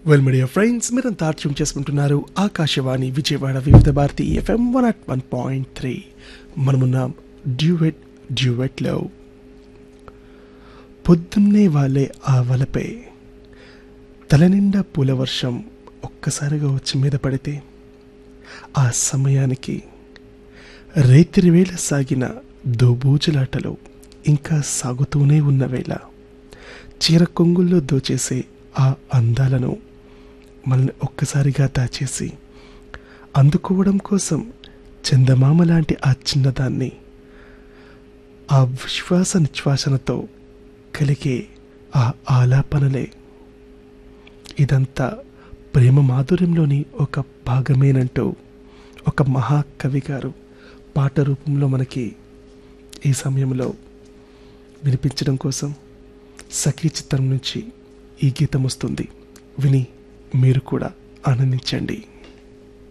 well media friends మీరంతా tune చేసుకుంటున్నారు Akashvani Vijayawada Vividh Bharati FM one at one point three మనమున్నాం duet డ్యూవెట్లో పొద్దున్నే వాళ్ళే ఆ వలపై తలనిండా పూల వర్షం ఒక్కసారిగా వచ్చి మీద పడితే ఆ సమయానికి రేతిరి వేళ సాగిన దోబూజులాటలో ఇంకా సాగుతూనే ఉన్న వేళ చీర కొంగుల్లో దోచేసే ఆ అందాలను మనల్ని ఒక్కసారిగా దాచేసి అందుకోవడం కోసం చందమామ లాంటి ఆ చిన్నదాన్ని ఆ విశ్వాస నిశ్వాసనతో కలిగే ఆ ఆలాపనలే ఇదంతా ప్రేమ మాధుర్యంలోని ఒక భాగమేనంటూ ఒక మహాకవి గారు పాట రూపంలో మనకి ఈ సమయంలో వినిపించడం కోసం సఖీ చిత్రం నుంచి ఈ గీతం వస్తుంది విని మీరు కూడా ఆనందించండి